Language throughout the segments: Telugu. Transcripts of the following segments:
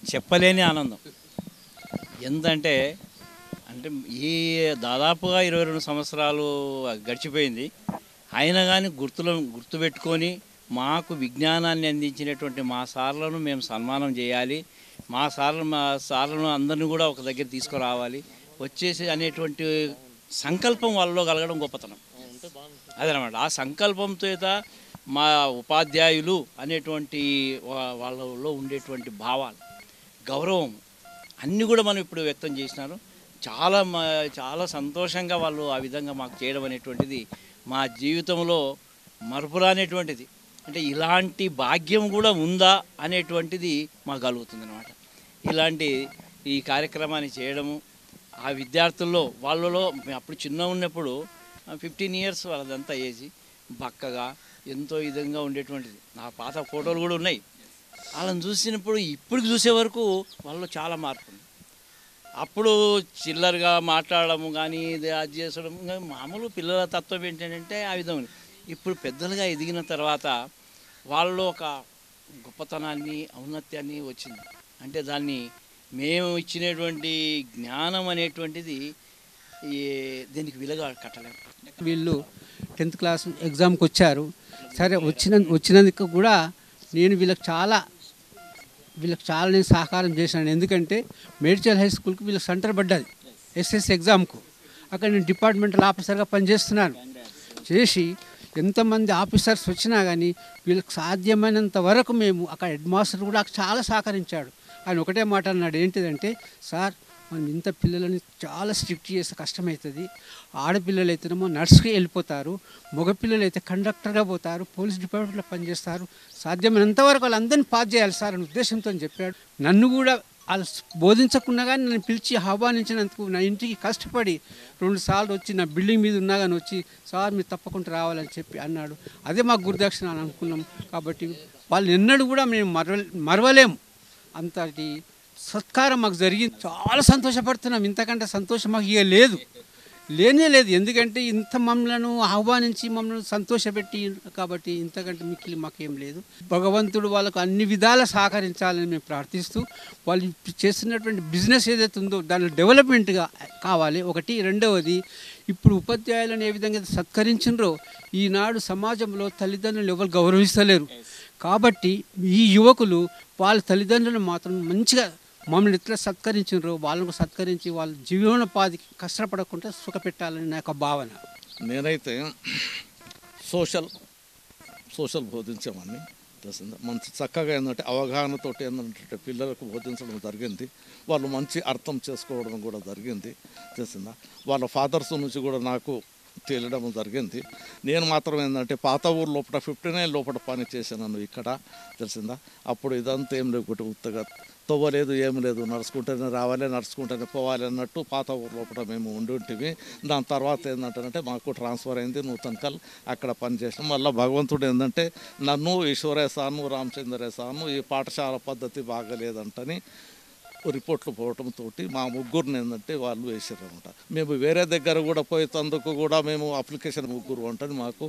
చెప్పలేని ఆనందం ఎంతంటే అంటే ఈ దాదాపుగా ఇరవై రెండు సంవత్సరాలు గడిచిపోయింది అయినా కానీ గుర్తులో గుర్తుపెట్టుకొని మాకు విజ్ఞానాన్ని అందించినటువంటి మా సార్లను మేము సన్మానం చేయాలి మా సార్లు మా సార్లను అందరిని కూడా ఒక దగ్గర తీసుకురావాలి వచ్చేసి అనేటువంటి సంకల్పం వాళ్ళలో కలగడం గొప్పతనం అదనమాట ఆ సంకల్పంతో చేత మా ఉపాధ్యాయులు అనేటువంటి వా- వాళ్ళలో ఉండేటువంటి భావాలు గౌరవం అన్నీ కూడా మనం ఇప్పుడు వ్యక్తం చేసినారు చాలా మా చాలా సంతోషంగా వాళ్ళు ఆ విధంగా మాకు చేయడం అనేటువంటిది మా జీవితంలో మరపురానేటువంటిది అంటే ఇలాంటి భాగ్యం కూడా ఉందా అనేటువంటిది మాకు కలుగుతుంది అనమాట ఇలాంటి ఈ కార్యక్రమాన్ని చేయడము ఆ విద్యార్థుల్లో వాళ్ళలో మేము అప్పుడు చిన్న ఉన్నప్పుడు ఫిఫ్టీన్ ఇయర్స్ వాళ్ళదంతా ఏజ్ బక్కగా ఎంతో విధంగా ఉండేటువంటిది నా పాత ఫోటోలు కూడా ఉన్నాయి వాళ్ళని చూసినప్పుడు ఇప్పుడు చూసే వరకు వాళ్ళలో చాలా మార్పు ఉంది అప్పుడు చిల్లరగా మాట్లాడము కానీ ఇది అది చేసడం ఇంకా మామూలు పిల్లల తత్వం ఏంటంటే ఆ విధంగా ఇప్పుడు పెద్దలుగా ఎదిగిన తర్వాత వాళ్ళలో ఒక గొప్పతనాన్ని ఔన్నత్యాన్ని వచ్చింది అంటే దాన్ని మేము ఇచ్చినటువంటి జ్ఞానం అనేటువంటిది ఈ దీనికి విలువ కట్టలేము వీళ్ళు టెన్త్ క్లాస్ ఎగ్జామ్కి వచ్చారు సరే వచ్చిన వచ్చినందుకు కూడా నేను వీళ్ళకి చాలా వీళ్ళకి చాలా నేను సహకారం చేశాను ఎందుకంటే మేడ్చల్ హై స్కూల్కి వీళ్ళకి సెంటర్ పడ్డది ఎస్ఎస్ ఎగ్జామ్కు అక్కడ నేను డిపార్ట్మెంటల్ ఆఫీసర్గా పనిచేస్తున్నాను చేసి ఎంతమంది ఆఫీసర్స్ వచ్చినా కానీ వీళ్ళకి సాధ్యమైనంత వరకు మేము అక్కడ హెడ్ మాస్టర్ కూడా చాలా సహకరించాడు ఆయన ఒకటే మాట అన్నాడు ఏంటిదంటే సార్ మనం ఇంత పిల్లలని చాలా స్ట్రిక్ట్ చేస్తే కష్టమవుతుంది ఆడపిల్లలు అయితేనేమో నర్స్కి వెళ్ళిపోతారు మగపిల్లలు అయితే కండక్టర్గా పోతారు పోలీస్ డిపార్ట్మెంట్లో పనిచేస్తారు సాధ్యమైనంత వరకు వాళ్ళందరినీ పాస్ చేయాలి సార్ అనే ఉద్దేశంతో చెప్పాడు నన్ను కూడా వాళ్ళు బోధించకుండా కానీ నన్ను పిలిచి ఆహ్వానించినందుకు నా ఇంటికి కష్టపడి రెండు సార్లు వచ్చి నా బిల్డింగ్ మీద ఉన్నా కానీ వచ్చి సార్ మీరు తప్పకుండా రావాలని చెప్పి అన్నాడు అదే మాకు గురుదక్షిణ అని అనుకున్నాం కాబట్టి వాళ్ళు ఎన్నడూ కూడా మేము మరవ మరవలేము అంతటి సత్కారం మాకు జరిగింది చాలా సంతోషపడుతున్నాం ఇంతకంటే సంతోషం మాకు ఇక లేదు లేనే లేదు ఎందుకంటే ఇంత మమ్మలను ఆహ్వానించి మమ్మల్ని సంతోషపెట్టి కాబట్టి ఇంతకంటే మిక్కిలి మాకేం లేదు భగవంతుడు వాళ్ళకు అన్ని విధాల సహకరించాలని మేము ప్రార్థిస్తూ వాళ్ళు ఇప్పుడు చేస్తున్నటువంటి బిజినెస్ ఏదైతే ఉందో దాని డెవలప్మెంట్గా కావాలి ఒకటి రెండవది ఇప్పుడు ఉపాధ్యాయులను ఏ విధంగా అయితే సత్కరించినరో ఈనాడు సమాజంలో తల్లిదండ్రులు ఎవరు గౌరవిస్తలేరు కాబట్టి ఈ యువకులు వాళ్ళ తల్లిదండ్రులను మాత్రం మంచిగా మమ్మల్ని ఎట్లా సత్కరించినారో వాళ్ళకు సత్కరించి వాళ్ళ జీవనోపాధికి కష్టపడకుండా సుఖపెట్టాలని నా యొక్క భావన నేనైతే సోషల్ సోషల్ బోధించామని తెలిసిందా మంచి చక్కగా ఏంటంటే అవగాహనతో ఏంటంటే పిల్లలకు బోధించడం జరిగింది వాళ్ళు మంచి అర్థం చేసుకోవడం కూడా జరిగింది తెలిసిందా వాళ్ళ ఫాదర్స్ నుంచి కూడా నాకు తేలడం జరిగింది నేను మాత్రం ఏంటంటే పాత ఊరు లోపల ఫిఫ్టీ నైన్ లోపల పని చేశాను ఇక్కడ తెలిసిందా అప్పుడు ఇదంతా ఏం లేకుంటే ఉత్తగా తవ్వలేదు ఏం లేదు నడుచుకుంటేనే రావాలి నడుచుకుంటేనే పోవాలి అన్నట్టు పాత ఊరు లోపల మేము ఉండి ఉంటివి దాని తర్వాత ఏంటంటే మాకు ట్రాన్స్ఫర్ అయింది నూతనకల్ అక్కడ పనిచేసాం మళ్ళీ భగవంతుడు ఏంటంటే నన్ను ఈశ్వరయ్య సాను రామచంద్రయ్య సాను ఈ పాఠశాల పద్ధతి బాగలేదంటని రిపోర్ట్లు పోవడంతో మా ముగ్గురిని ఏంటంటే వాళ్ళు వేసారు అనమాట మేము వేరే దగ్గర కూడా పోయేందుకు కూడా మేము అప్లికేషన్ ముగ్గురు ఉంటుంది మాకు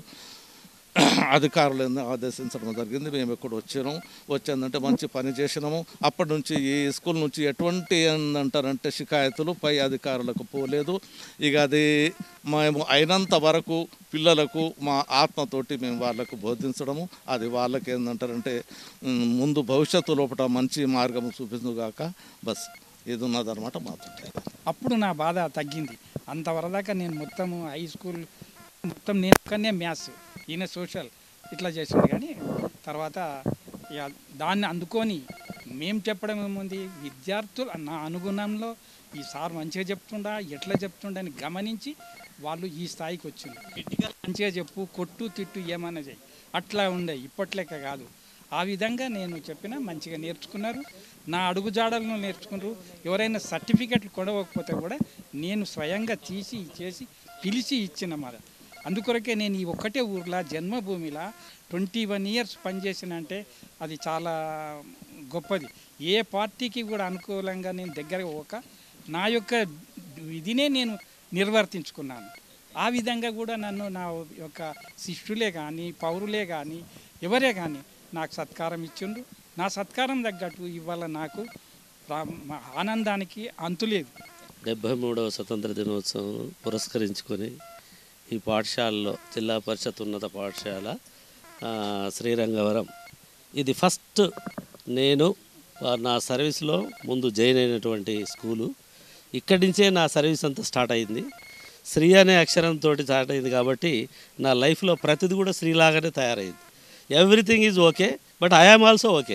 అధికారులు ఏందో ఆదేశించడం జరిగింది మేము ఇక్కడ వచ్చాము వచ్చిందంటే మంచి పని చేసినాము అప్పటి నుంచి ఈ స్కూల్ నుంచి ఎటువంటి ఏందంటారంటే షికాయతులు పై అధికారులకు పోలేదు ఇక అది మేము అయినంత వరకు పిల్లలకు మా ఆత్మతోటి మేము వాళ్ళకు బోధించడము అది వాళ్ళకి ఏంటంటారంటే ఉమ్, ముందు భవిష్యత్తు లోపల మంచి మార్గం చూపించుగాక బస్ ఇది ఉన్నదన్నమాట మాతో అప్పుడు నా బాధ తగ్గింది అంతవరదాకా నేను మొత్తము హై స్కూల్ మొత్తం నేను ఒక్కనే మ్యాథ్స్ ఈయన సోషల్ ఇట్లా చేసిండు కానీ తర్వాత ఇక దాన్ని అందుకొని మేము చెప్పడం ఏముంది విద్యార్థులు నా అనుగుణంలో ఈ సార్ మంచిగా చెప్తుండా ఎట్లా చెప్తుండా అని గమనించి వాళ్ళు ఈ స్థాయికి వచ్చింది మంచిగా చెప్పు కొట్టు తిట్టు ఏమైనా చేయి అట్లా ఉండే ఇప్పట్లేక కాదు ఆ విధంగా నేను చెప్పిన మంచిగా నేర్చుకున్నారు నా అడుగుజాడలను నేర్చుకున్నారు ఎవరైనా సర్టిఫికెట్లు కొడవకపోతే కూడా నేను స్వయంగా తీసి చేసి పిలిచి ఇచ్చిన మాట అందుకొరకే నేను ఈ ఒక్కటే ఊర్లో జన్మభూమిలో ట్వంటీ వన్ ఇయర్స్ పనిచేసిన అంటే అది చాలా గొప్పది ఏ పార్టీకి కూడా అనుకూలంగా నేను దగ్గర ఒక నా యొక్క ఇదినే నేను నిర్వర్తించుకున్నాను ఆ విధంగా కూడా నన్ను నా యొక్క శిష్యులే కానీ పౌరులే కానీ ఎవరే కానీ నాకు సత్కారం ఇచ్చిండ్రు నా సత్కారం తగ్గట్టు ఇవాళ నాకు రా- మా ఆనందానికి అంతు లేదు డెబ్భై మూడవ స్వతంత్ర దినోత్సవం పురస్కరించుకొని ఈ పాఠశాలలో జిల్లా పరిషత్ ఉన్నత పాఠశాల ఆ, శ్రీరంగవరం ఇది ఫస్ట్ నేను ఆ, నా సర్వీస్లో ముందు జాయిన్ అయినటువంటి స్కూలు ఇక్కడి నుంచే నా సర్వీస్ అంతా స్టార్ట్ అయింది శ్రీ అనే అక్షరంతో స్టార్ట్ అయింది కాబట్టి నా లైఫ్లో ప్రతిది కూడా శ్రీలాగానే తయారైంది everything is okay but I am also okay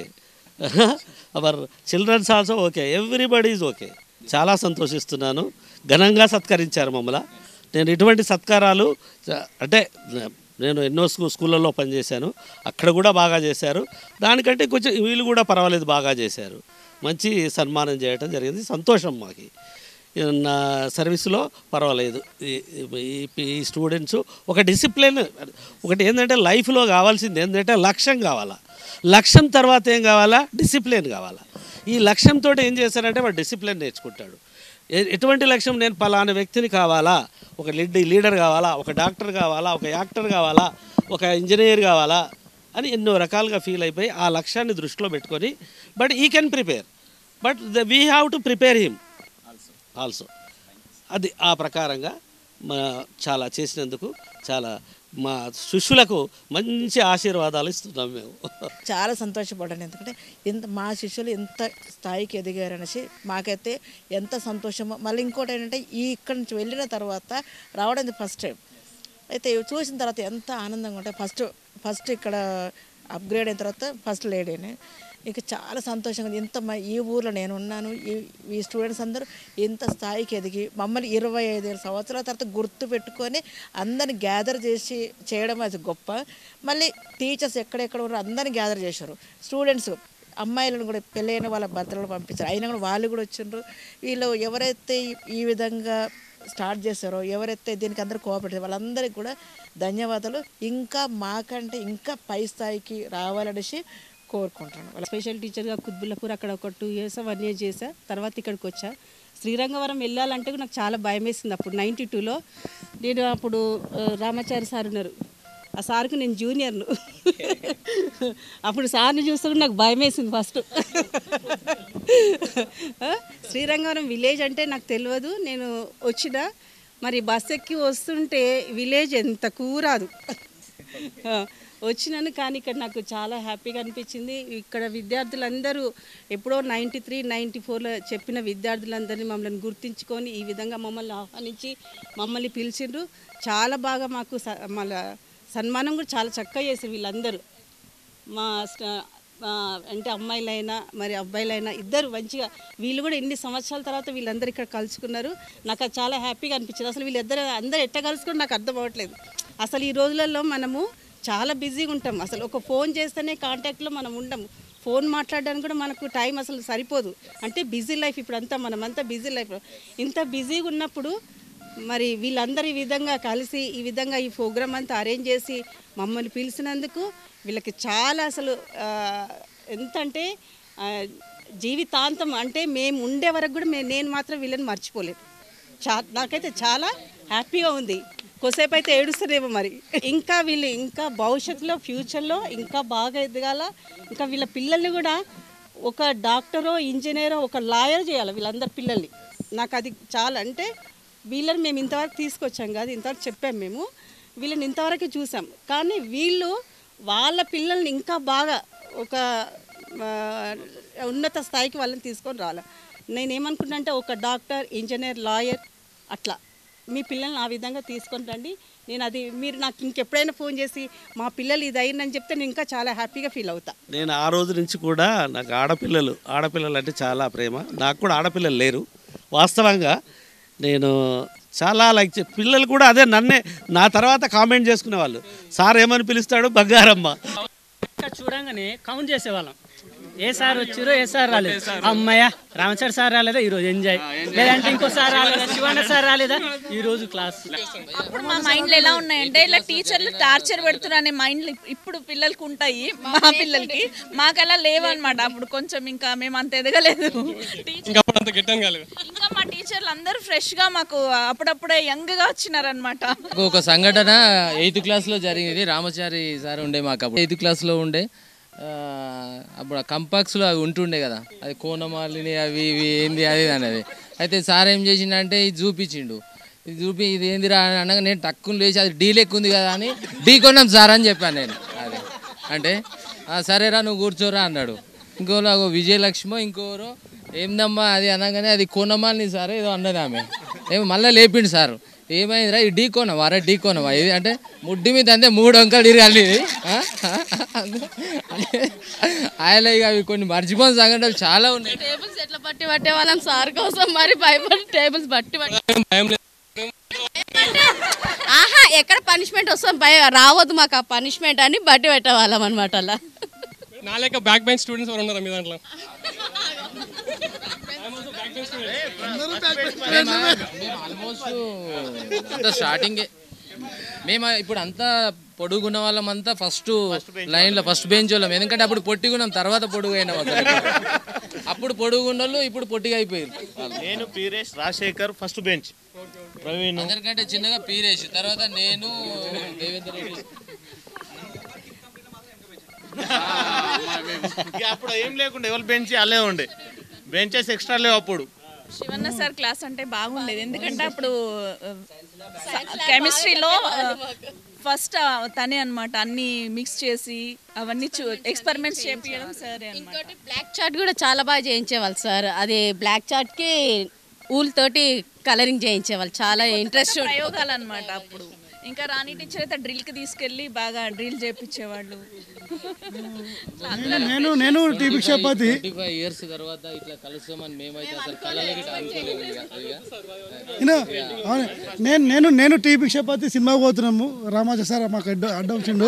our childrens also okay everybody is okay చాలా సంతోషిస్తున్నాను ఘనంగా సత్కరించారు మమ్మల్ని నేను ఇటువంటి సత్కారాలు చ- అంటే నేను ఎన్నో స్కూ స్కూళ్ళల్లో పనిచేశాను అక్కడ కూడా బాగా చేశారు దానికంటే కొంచెం వీళ్ళు కూడా పర్వాలేదు బాగా చేశారు మంచి సన్మానం చేయటం జరిగింది సంతోషం మాకు నా సర్వీస్లో పర్వాలేదు ఈ- ఈ- ఈ స్టూడెంట్స్ ఒక డిసిప్లిన్ ఒకటి ఏంటంటే లైఫ్లో కావాల్సింది ఏంటంటే లక్ష్యం కావాలా లక్ష్యం తర్వాత ఏం కావాలా డిసిప్లిన్ కావాలా ఈ లక్ష్యంతో ఏం చేశారంటే వాడు డిసిప్లిన్ నేర్చుకుంటాడు ఎ- ఎటువంటి లక్ష్యం నేను పలానా వ్యక్తిని కావాలా ఒక లీడ్ లీడర్ కావాలా ఒక డాక్టర్ కావాలా ఒక యాక్టర్ కావాలా ఒక ఇంజనీర్ కావాలా అని ఎన్నో రకాలుగా ఫీల్ అయిపోయి ఆ లక్ష్యాన్ని దృష్టిలో పెట్టుకొని but he can prepare but the we have to prepare him also అది ఆ ప్రకారంగా మా చాలా చేసినందుకు చాలా మా శిష్యులకు మంచి ఆశీర్వాదాలు ఇస్తున్నాం మేము చాలా సంతోషపడ్డాను ఎందుకంటే ఎంత మా శిష్యులు ఎంత స్థాయికి ఎదిగారు అనేసి మాకైతే ఎంత సంతోషమో మళ్ళీ ఇంకోటి ఏంటంటే ఈ ఇక్కడి నుంచి వెళ్ళిన తర్వాత రావడం ఇది ఫస్ట్ టైం అయితే చూసిన తర్వాత ఎంత ఆనందంగా ఉంటాయి ఫస్ట్ ఫస్ట్ ఇక్కడ అప్గ్రేడ్ అయిన తర్వాత ఫస్ట్ లేడీని ఇక చాలా సంతోషంగా ఉంది ఇంత మా- ఈ ఊర్లో నేను ఉన్నాను ఈ ఈ స్టూడెంట్స్ అందరూ ఇంత స్థాయికి ఎదిగి మమ్మల్ని ఇరవై ఐదు సంవత్సరాల తర్వాత గుర్తు పెట్టుకొని అందరిని గ్యాదర్ చేసి చేయడం అది గొప్ప మళ్ళీ టీచర్స్ ఎక్కడెక్కడ ఉన్నారో అందరిని గ్యాదర్ చేశారు స్టూడెంట్స్ అమ్మాయిలను కూడా పెళ్ళైన వాళ్ళ భర్తలను పంపించారు అయినా కూడా వాళ్ళు కూడా వచ్చిండ్రు వీళ్ళు ఎవరైతే ఈ- ఈ విధంగా స్టార్ట్ చేశారో ఎవరైతే దీనికి అందరూ కోఆపరేట్ వాళ్ళందరికీ కూడా ధన్యవాదాలు ఇంకా మాకంటే ఇంకా పై స్థాయికి రావాలనేసి కోరుకుంటున్నాను వాళ్ళ స్పెషల్ టీచర్గా కుత్బుల్లపూర్ అక్కడ ఒక టూ ఇయర్స్ వన్ ఇయర్ చేశా తర్వాత ఇక్కడికి వచ్చా శ్రీరంగవరం వెళ్ళాలంటే కూడా నాకు చాలా భయం వేసింది అప్పుడు నైంటీ టూలో నేను అప్పుడు ఆ, రామాచారి సార్ ఉన్నారు ఆ సార్కి నేను జూనియర్ను అప్పుడు సార్ని చూస్తే కూడా నాకు భయం వేసింది ఫస్ట్ శ్రీరంగవరం విలేజ్ అంటే నాకు తెలియదు నేను వచ్చిన మరి బస్ ఎక్కి వస్తుంటే విలేజ్ ఎంత కూరాదు ఆ, వచ్చినాను కానీ ఇక్కడ నాకు చాలా హ్యాపీగా అనిపించింది ఇక్కడ విద్యార్థులందరూ ఎప్పుడో నైంటీ త్రీ నైంటీ ఫోర్లో చెప్పిన విద్యార్థులందరినీ మమ్మల్ని గుర్తించుకొని ఈ విధంగా మమ్మల్ని ఆహ్వానించి మమ్మల్ని పిలిచిండ్రు చాలా బాగా మాకు స- మళ్ళా సన్మానం కూడా చాలా చక్కగా చేసారు వీళ్ళందరూ మా స్ట- మా అంటే అమ్మాయిలైనా మరి అబ్బాయిలైనా ఇద్దరు మంచిగా వీళ్ళు కూడా ఎన్ని సంవత్సరాల తర్వాత వీళ్ళందరూ ఇక్కడ కలుసుకున్నారు నాకు అది చాలా హ్యాపీగా అనిపించింది అసలు వీళ్ళిద్దరు అందరూ ఎట్ట కలుసుకుని నాకు అర్థం అవ్వట్లేదు అసలు ఈ రోజులలో మనము చాలా బిజీగా ఉంటాం అసలు ఒక ఫోన్ చేస్తేనే కాంటాక్ట్లో మనం ఉండము ఫోన్ మాట్లాడడానికి కూడా మనకు టైం అసలు సరిపోదు అంటే బిజీ లైఫ్ ఇప్పుడు అంతా మనం అంతా బిజీ లైఫ్ ఇంత బిజీగా ఉన్నప్పుడు మరి వీళ్ళందరూ ఈ విధంగా కలిసి ఈ విధంగా ఈ ప్రోగ్రామ్ అంతా అరేంజ్ చేసి మమ్మల్ని పిలిచినందుకు వీళ్ళకి చాలా అసలు ఆ, ఎంతంటే ఆ, జీవితాంతం అంటే మేము ఉండే వరకు కూడా మే నేను మాత్రం వీళ్ళని మర్చిపోలేదు చా నాకైతే చాలా హ్యాపీగా ఉంది కొద్దిసేపు అయితే ఏడుస్తారేమో మరి ఇంకా వీళ్ళు ఇంకా భవిష్యత్తులో ఫ్యూచర్లో ఇంకా బాగా ఎదగాల ఇంకా వీళ్ళ పిల్లల్ని కూడా ఒక డాక్టరో ఇంజనీరో ఒక లాయర్ చేయాలి వీళ్ళందరి పిల్లల్ని నాకు అది చాలా అంటే వీళ్ళని మేము ఇంతవరకు తీసుకొచ్చాం కాదు ఇంతవరకు చెప్పాం మేము వీళ్ళని ఇంతవరకు చూసాం కానీ వీళ్ళు వాళ్ళ పిల్లల్ని ఇంకా బాగా ఒక ఆ, ఉన్నత స్థాయికి వాళ్ళని తీసుకొని రావాలి నేను ఏమనుకుంటున్నా అంటే ఒక డాక్టర్ ఇంజనీర్ లాయర్ అట్లా మీ పిల్లల్ని ఆ విధంగా తీసుకొని రండి నేను అది మీరు నాకు ఇంకెప్పుడైనా ఫోన్ చేసి మా పిల్లలు ఇది అయిందని చెప్తే నేను ఇంకా చాలా హ్యాపీగా ఫీల్ అవుతా నేను ఆ రోజు నుంచి కూడా నాకు ఆడపిల్లలు ఆడపిల్లలు అంటే చాలా ప్రేమ నాకు కూడా ఆడపిల్లలు లేరు వాస్తవంగా నేను చాలా లైక్ చే- పిల్లలు కూడా అదే నన్నే నా తర్వాత కామెంట్ చేసుకునేవాళ్ళు సార్ ఏమని పిలుస్తాడు బంగారమ్మ ఇక్కడ చూడంగానే కౌంట్ చేసేవాళ్ళం ఏ సార్ వచ్చారో ఏ సార్ రాలేదు అమ్మయ్య రామచారి సార్ రాలేదా ఈ రోజు ఎంజాయ్ లేదంటే ఇంకో సార్ రాలేదా శివన్న సార్ రాలేదా ఈ రోజు క్లాస్ అప్పుడు మా మైండ్లో ఎలా ఉన్నాయంటే ఇలా టీచర్లు టార్చర్ పెడుతున్నారు అనే మైండ్లు ఇప్పుడు పిల్లలకి ఉంటాయి మా పిల్లలకి మాకు అలా లేవన్నమాట అప్పుడు కొంచెం ఇంకా మేము అంత ఎదగలేదు ఇంకా మా టీచర్లు అందరూ ఫ్రెష్ గా మాకు అప్పుడప్పుడే యంగ్ గా వచ్చినారనమాట ఒక సంఘటన ఎయిత్ క్లాస్లో జరిగింది రామచారి సార్ ఉండే మాకు అప్పుడు ఎయిత్ క్లాస్లో ఉండే ఆ, అప్పుడు కంపాక్స్లో అవి ఉంటుండే కదా అది కోనమాలిని అవి ఇవి ఏంది అది ఇది అనేది అయితే సార్ ఏం చేసిండంటే ఇది చూపించిండు ఇది చూపి ఇది ఏందిరా అని అనగా నేను టక్కుని లేచి అది డీ లెక్క ఉంది కదా అని డీ కొన్నాం సార్ అని చెప్పాను నేను అదే అంటే "ఆ, సరేరా నువ్వు కూర్చోరా అన్నాడు ఇంకోలో అగో విజయలక్ష్మో ఇంకోరో ఏందమ్మా అది అనగానే అది కొనమాలిని సార్ ఏదో అన్నది ఆమె ఏమో మళ్ళీ లేపిండు సార్ ఏమైందిరా ఇది ఢీ కోనవా అరే ఢీ కోనవా ఇది అంటే ముడ్డి మీద అంతే మూడు అంకలు తిరగాలి ఇది ఆ? ఆయన ఇక అవి కొన్ని మర్చిపోయిన సంఘటనలు చాలా ఉన్నాయి టేబుల్స్ ఎట్లా బట్టి పట్టే వాళ్ళం సార్ కోసం మరి భయపడి టేబుల్స్ బట్టి పట్టి ఆహా ఎక్కడ పనిష్మెంట్ వస్తాం భయ రావద్దు మాకు ఆ పనిష్మెంట్ అని బట్టి పెట్టేవాళ్ళం అనమాట అలా నా లెక్క బ్యాక్ బెంచ్ స్టూడెంట్స్ ఎవరు ఉన్నారా మీ దాంట్లో ఆల్మోస్ట్ అంతా స్టార్టింగ్ మేము ఇప్పుడు అంతా పొడుగున్న వాళ్ళం అంతా ఫస్ట్ లైన్లో ఫస్ట్ బెంచ్ వాళ్ళం ఎందుకంటే అప్పుడు పొట్టిగున్నాం తర్వాత పొడుగు అయినాం అసలు. అప్పుడు పొడుగున్న వాళ్ళు ఇప్పుడు పొట్టిగా అయిపోయారు వాళ్ళు. నేను పీరేష్ రాజశేఖర్ ఫస్ట్ బెంచ్ ప్రవీణ్ అందరికంటే చిన్నగా పీరేష్ తర్వాత నేను దేవేందర్ రెడ్డి ఇక అప్పుడు ఏం లేకుండా ఎవరు బెంచ్ అల్లే ఉండే బెంచెస్ ఎక్స్ట్రా లేవు అప్పుడు శివన్న సార్ క్లాస్ అంటే బాగుండేది ఎందుకంటే అప్పుడు కెమిస్ట్రీలో ఫస్ట్ తనే అన్నమాట అన్ని మిక్స్ చేసి అవన్నీ చూ ఎక్స్పెరిమెంట్స్ చేపించడం సరే అన్నమాట బ్లాక్ చార్ట్ కూడా చాలా బాగా చేయించేవాళ్ళు సార్ అది బ్లాక్ చార్ట్కి ఊల్ తోటి కలరింగ్ చేయించేవాళ్ళు చాలా ఇంట్రెస్ట్ ప్రయోగాలు అన్నమాట అప్పుడు ఇంకా రాణి టీచర్ అయితే డ్రిల్ కి తీసుకెళ్లి బాగా డ్రిల్ చేపించేవాళ్ళు నేను నేను TP chapati twenty five years తర్వాత ఇట్లా కలుస్తామని మేమైతే అసలు కళ్ళకి అనుకోలేము ఇక. ఇక. నేను అవును. నేను నేను నేను టీపీ చపాతి సినిమాకి పోతున్నాము రామాజ సార్ మాకు అడ్డ అడ్డం వచ్చిండు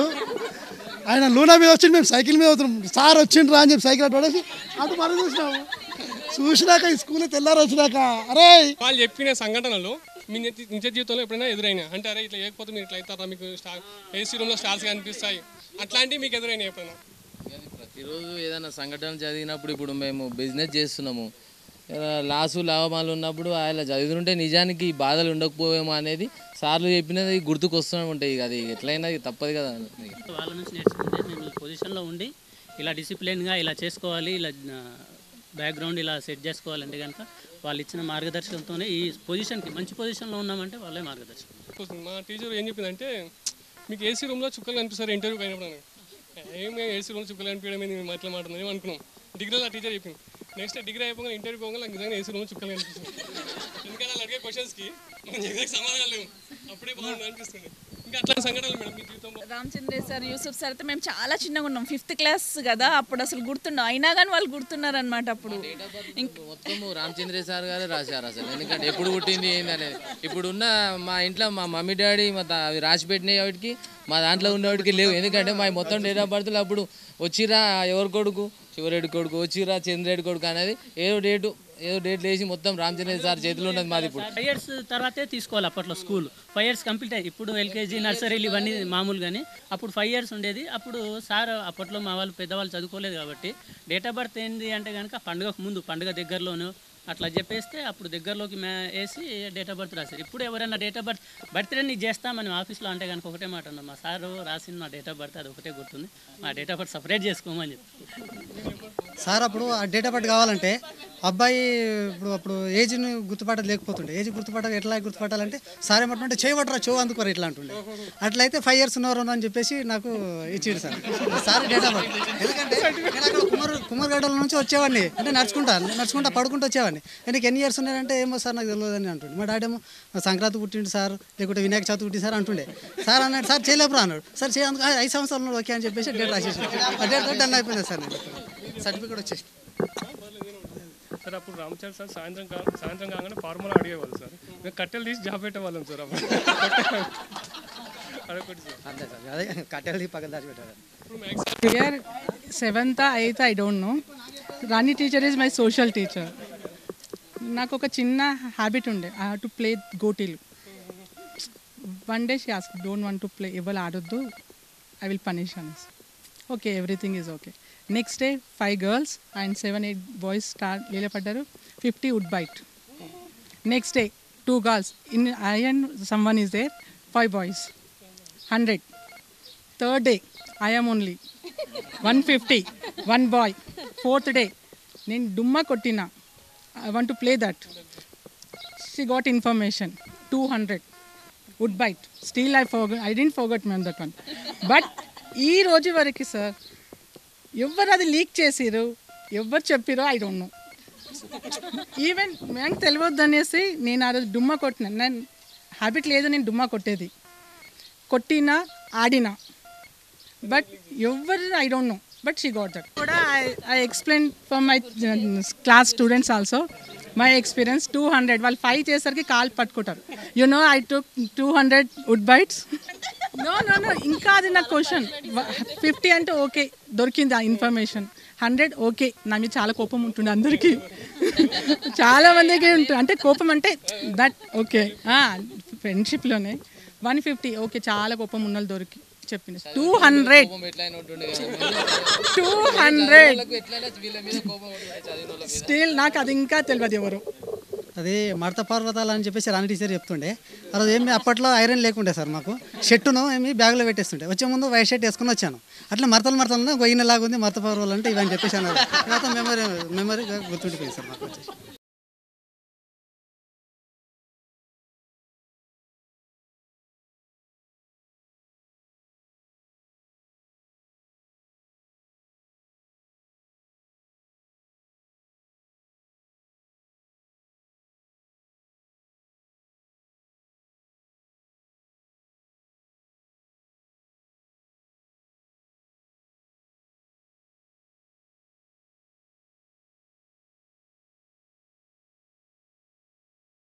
ఆయన లూనా మీద వచ్చిండు మేము సైకిల్ మీద పోతున్నాం సార్ వచ్చిండ్రా అని చెప్పి సైకిల్ అటు పడేసి అటు మనం చూసినాము చూసినాక ఈ స్కూల్ తెల్లారు వచ్చినాక అరే వాళ్ళు చెప్పిన సంఘటనలు మీ నిత్య నిత్య జీవితంలో ఎప్పుడైనా ఎదురైనా అంటే అరే ఇట్లా లేకపోతే మీరు ఇట్లా అవుతారా మీకు స్టార్ ఏసీ రూమ్లో స్టార్స్ కనిపిస్తాయి అట్లాంటివి మీకు ఎదురైనా ఎప్పుడైనా ప్రతిరోజు ఏదైనా సంఘటన జరిగినప్పుడు ఇప్పుడు మేము బిజినెస్ చేస్తున్నాము ఏదైనా లాసు లాభాలు ఉన్నప్పుడు ఆయన చదువుతుంటే నిజానికి ఈ బాధలు ఉండకపోవేమో అనేది సార్లు చెప్పినది గుర్తుకొస్తూనే ఉంటాయి ఇక అది ఎట్లయినా ఇది తప్పదు కదా వాళ్ళ నుంచి నేర్చుకుంటే మేము ఈ పొజిషన్లో ఉండి ఇలా డిసిప్లిన్గా ఇలా చేసుకోవాలి ఇలా బ్యాక్గ్రౌండ్ ఇలా సెట్ చేసుకోవాలంటే కనుక వాళ్ళు ఇచ్చిన మార్గదర్శకంతోనే ఈ పొజిషన్కి మంచి పొజిషన్లో ఉన్నామంటే వాళ్ళే మార్గదర్శకం మా టీచర్ ఏం చెప్పిందంటే మీకు ఏసీ రూమ్లో చుక్కలు కనిపిస్తారు ఇంటర్వ్యూకి అయినప్పుడు అని. ఏం ఏసీ రూమ్లో చుక్కలు కనిపించడం ఏంది మేము ఎట్లా మాట్లాడుతుంది ఏం అనుకున్నాం డిగ్రీలో ఆ టీచర్ చెప్పింది నెక్స్ట్ డిగ్రీ అయిపోగా ఇంటర్వ్యూ పోగా నాకు నిజంగా ఏసీ రూమ్లో చుక్కలు కనిపిస్తుంది ఎందుకంటే వాళ్ళు అడిగే క్వశ్చన్స్కి మనం ఎగ్జాక్ట్ సమాధానాలు లేవు అప్పుడే బాగుంది అనిపిస్తుంది ఇంకా అట్లా సంఘటనలు మేడం మీ జీవితంలో రామచంద్ర సార్ యూసుఫ్ సార్ అయితే మేము చాలా చిన్నగా ఉన్నాం ఫిఫ్త్ క్లాస్ కదా అప్పుడు అసలు గుర్తుండం అయినా కానీ వాళ్ళు గుర్తున్నారు అనమాట అప్పుడు మొత్తం రామచంద్ర సార్ గారే రాశారు అసలు ఎందుకంటే ఎప్పుడు పుట్టింది ఏంది అనేది ఇప్పుడు ఉన్న మా ఇంట్లో మా మమ్మీ డాడీ మా తా- అవి రాసి పెట్టిన వాటికి మా దాంట్లో ఉండేవాడికి లేవు ఎందుకంటే మా మొత్తం డేట్ ఆఫ్ బర్త్లు అప్పుడు వచ్చిరా ఎవరి కొడుకు శివరెడ్డి కొడుకు వచ్చిరా చంద్రెడ్డి కొడుకు అనేది ఏదో డేటు ఏదో డేట్ వేసి మొత్తం రామచంద్ర సార్ చేతిలో ఉన్నది మాది ఇప్పుడు ఫైవ్ ఇయర్స్ తర్వాతే తీసుకోవాలి అప్పట్లో స్కూల్ ఫైవ్ ఇయర్స్ కంప్లీట్ అయ్యి ఇప్పుడు ఎల్కేజీ నర్సరీలు ఇవన్నీ మామూలు కానీ అప్పుడు ఫైవ్ ఇయర్స్ ఉండేది అప్పుడు సార్ అప్పట్లో మా వాళ్ళు పెద్దవాళ్ళు చదువుకోలేదు కాబట్టి డేట్ ఆఫ్ బర్త్ ఏంది అంటే కనుక పండుగకు ముందు పండుగ దగ్గరలోనూ అట్లా చెప్పేస్తే అప్పుడు దగ్గరలోకి మే వేసి డేట్ ఆఫ్ బర్త్ రాశారు ఇప్పుడు ఎవరైనా డేట్ ఆఫ్ బర్త్ బర్త్డే నీకు చేస్తామని ఆఫీస్లో అంటే కనుక ఒకటే మాట అన్నారు మా సారు రాసిన మా డేట్ ఆఫ్ బర్త్ అది ఒకటే గుర్తుంది మా డేట్ ఆఫ్ బర్త్ సపరేట్ చేసుకోమని చెప్పి సార్ అప్పుడు ఆ డేట్ ఆఫ్ బర్త్ కావాలంటే అబ్బాయి ఇప్పుడు అప్పుడు ఏజ్ని గుర్తుపట్టదు లేకపోతుండే ఏజ్ గుర్తుపట్టాలి ఎట్లా గుర్తుపట్టాలంటే సార్ ఏమంటుంటే చేయబట్టరా చో అందుకోరు ఇట్లా అంటుండే అట్లయితే ఫైవ్ ఇయర్స్ ఉన్నవారు అని చెప్పేసి నాకు ఇచ్చిండు sir sir date of birth ఎందుకంటే నేను అక్కడ కుమార్ కుమార్గడ్డల నుంచి వచ్చేవాడిని అంటే నడుచుకుంటా నడుచుకుంటా పడుకుంటూ వచ్చేవాడిని నీకు ఎన్ని ఇయర్స్ ఉన్నాయంటే ఏమో సార్ నాకు తెలియదని అంటుండే మా డాడీ ఏమో సంక్రాంతి పుట్టిండు సార్ లేకుంటే వినాయక చవితి పుట్టింది సార్ అంటుండే సార్ అన్నాడు సార్ చేయలేపురా అన్నాడు సార్ చేయ అందుకు ఐదు సంవత్సరాలు ఉన్నాడు ఓకే అని చెప్పేసి డేట్ రాసేసి ఆ డేట్ తోటి డన్ అయిపోయింది సార్ నేను సర్టిఫికేట్ వచ్చేసి సార్ అప్పుడు రామచంద్ర సార్ సాయంత్రం కా సాయంత్రం కాగానే ఫార్ములా అడిగేవాళ్ళు సార్ మేము కట్టెలు తీసి జాబ్ పెట్టేవాళ్ళం సార్ అప్పుడు అదొకటి సార్ అంతే సార్ అదే కట్టెలు పక్కన దాచిపెట్టారు ఇప్పుడు maths Here, seventh, eighth, I don't know. Rani teacher is my social teacher. నాకు ఒక చిన్న హ్యాబిట్ ఉండే ఐ హావ్ టు ప్లే గోటీలు one day she ask don't want to play ఎవరు ఆడొద్దు ఐ విల్ పనిష్ అనేసి okay everything is okay next day five girls and seven eight boys star నిలబడ్డారు fifty wood bite next day two girls in I and some one is there five boys hundred third day I am only one fifty one boy fourth day నేను డుమ్మా కొట్టిన I want to play that she got information two hundred wood bite steel I ఫోగ I didn't forgot ma'am that one but ఈ రోజు వరకు సార్ ఎవరు అది లీక్ చేసిరు ఎవరు చెప్పిరో ఐ డోంట్ నో ఈవెన్ మేము తెలియవద్దు అనేసి నేను ఆ రోజు డుమ్మా కొట్టిన నేను హ్యాబిట్ లేదు నేను డుమ్మా కొట్టేది కొట్టినా ఆడినా బట్ ఎవరు I don't know but she got that కూడా I I explain for my class students also my experience two hundred వాళ్ళు ఫైవ్ చేసరికి కాల్ పట్టుకుంటారు you know I took two hundred wood bites no no no ఇంకా అది నా క్వశ్చన్ ఫిఫ్టీ అంటే ఓకే దొరికింది ఆ ఇన్ఫర్మేషన్ హండ్రెడ్ ఓకే నా మీద చాలా కోపం ఉంటుంది అందరికీ చాలా మందికి ఉంటుంది అంటే కోపం అంటే దట్ ఓకే ఫ్రెండ్షిప్లోనే వన్ ఫిఫ్టీ ఓకే చాలా కోపం ఉన్న వాళ్ళు దొరికి చెప్పింది two hundred two hundred still నాకు అది ఇంకా తెలియదు ఎవరు అది మడత పర్వతాలు అని చెప్పేసి రాని టీచర్ చెప్తుండే ఆ రోజు ఏమి అప్పట్లో ఐరన్ లేకుండే సార్ మాకు షర్టును ఏమి బ్యాగ్లో పెట్టేస్తుండే వచ్చే ముందు వైట్ షర్ట్ వేసుకుని వచ్చాను అట్లా మడతలు మడతలు గొయ్యిన లాగా ఉంది మడత పర్వాలు అంటే ఇవని చెప్పేసి అన్నారు తర్వాత మెమరీ మెమరీ గుర్తుండిపోయింది సార్ మాకు వచ్చేసి